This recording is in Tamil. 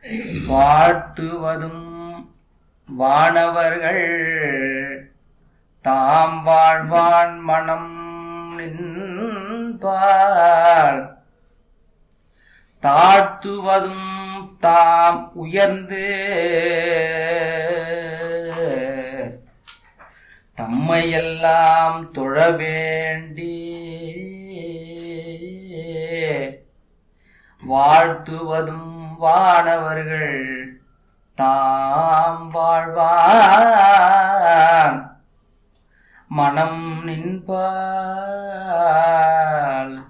வாழ்த்துவதும் வானவர்கள் தாம் வாழ்வான் மனம் நின்பால் தாழ்த்துவதும் தாம் உயர்ந்து தம்மையெல்லாம் தொழ வேண்டி வாழ்த்துவதும் வானவர்கள் தாம் வாழ்வான் மனம் நின்பால்